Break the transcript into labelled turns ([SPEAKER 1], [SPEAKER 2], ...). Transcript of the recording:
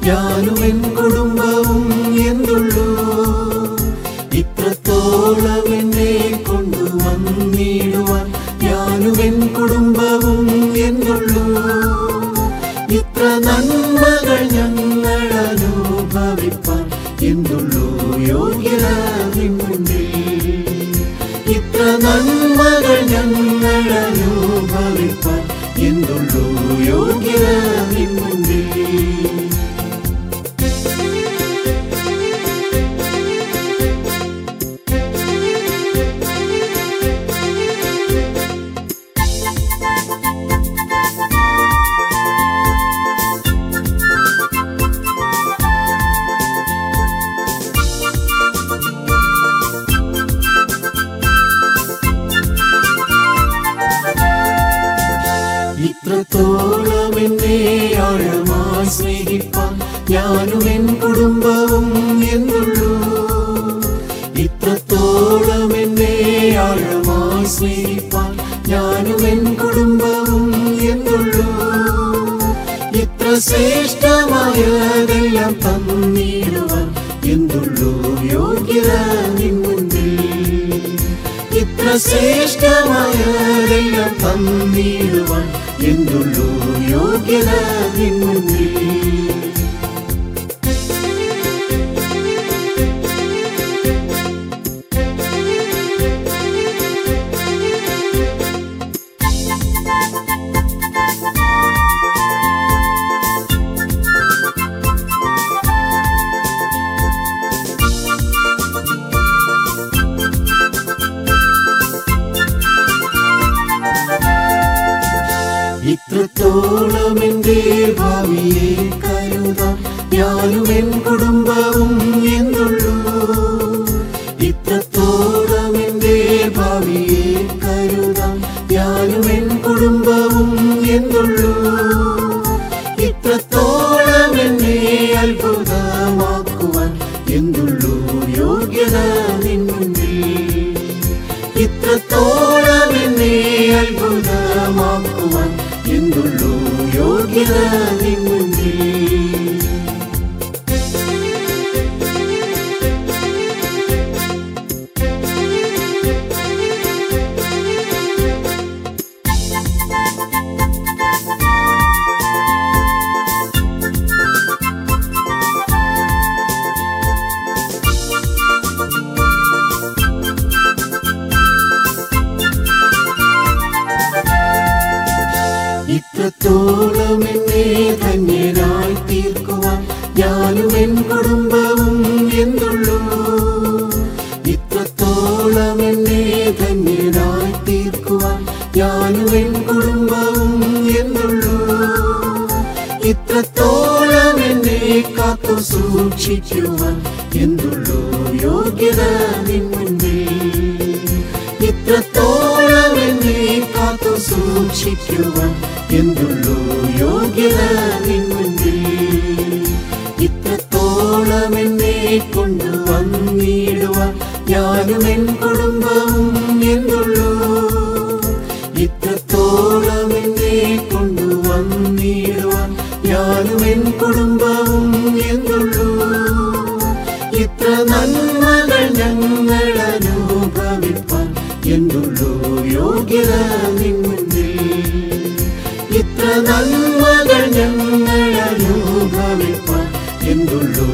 [SPEAKER 1] ഞാനും എൻ കുടുംബവും എന്തുള്ളൂ ഇത്രത്തോളം എന്നെ കൊണ്ടുവന്നിടുവാൻ ഞാനും എൻ കുടുംബവും എന്തുള്ളൂ ഇത്ര നന്മകൾ ഞങ്ങൾ അനുഭവിപ്പാൻ എന്തുള്ളൂ യോഗ്യത നിന്നുണ്ടേ ഇത്ര നന്മകൾ ഞങ്ങൾ അനുഭവിപ്പാൻ എന്തുള്ളൂ യോഗ്യത നിന്നുണ്ടേ ഇത്രത്തോളം എന്നെ ആഴമായി സ്നേഹിപ്പാൻ ഞാനും എൻ കുടുംബവും എന്നുള്ളൂ ഇത്രത്തോളം എന്നെ ആഴമായി സ്നേഹിപ്പാൻ ഞാനും എൻ കുടുംബവും എന്നുള്ളൂ ഇത്ര ശ്രേഷ്ഠമായതെല്ലാം തന്നിടുവാൻ എന്തുള്ളൂ യോഗ്യത നിന്നുണ്ടിൽ ഇത്ര ശ്രേഷ്ഠമായതെല്ലാം തന്നിടുവാൻ എന്തുള്ളൂ യോഗ്യത നിന്നുണ്ടിൽ ഇത്രത്തോളം എന്റെ ഭാവിയെ കരുതാം ഞാനും എൻ കുടുംബവും എന്തുള്ളൂ ഇത്രത്തോളം എന്റെ ഭാവിയെ കരുതാം ഞാനും എൻ കുടുംബവും എന്തുള്ളൂ ഇത്രത്തോളം എന്നെ അത്ഭുതമാക്കുവാൻ എന്തുള്ളൂ യോഗ്യത നിന്നുണ്ടേ ഇത്രത്തോളം എന്നെ അത്ഭുതമാക്കുവാൻ എന്തുള്ളൂ യോഗ്യത നിന്നുണ്ടേ ഇത്രത്തോളം എന്നെ ധന്യനായി തീർക്കുവാൻ ഞാനും എൻ കുടുംബവും എന്തുള്ളൂ ഇത്രത്തോളം എന്നെ ധന്യനായി തീർക്കുവാൻ ഞാനും എൻ കുടുംബവും എന്തുള്ളൂ ഇത്രത്തോളം എന്നെ കാത്തു സൂക്ഷിക്കുവാൻ എന്തുള്ളൂ യോഗ്യത നിന്നുണ്ടേ ഇത്രത്തോളം എന്നെ കാത്തു സൂക്ഷിക്കുവാൻ എന്തുള്ളൂ യോഗ്യത നിന്നുണ്ടേ ഇത്രത്തോളം എന്നെ കൊണ്ടുവന്നിടുവാൻ ഞാനും എൻ കുടുംബവും എന്തുള്ളൂ ഇത്രത്തോളം എന്നെ കൊണ്ടുവന്നിടുവാൻ ഞാനും എൻ കുടുംബവും എന്തുള്ളൂ ഇത്ര നന്മകൾ ഞങ്ങൾ അനുഭവിപ്പാൻ എന്തുള്ളൂ യോഗ്യത നിന്നുണ്ടേ ഇത്ര നന്മകൾ ഞങ്ങൾ അനുഭവിപ്പാൻ എന്തുള്ളൂ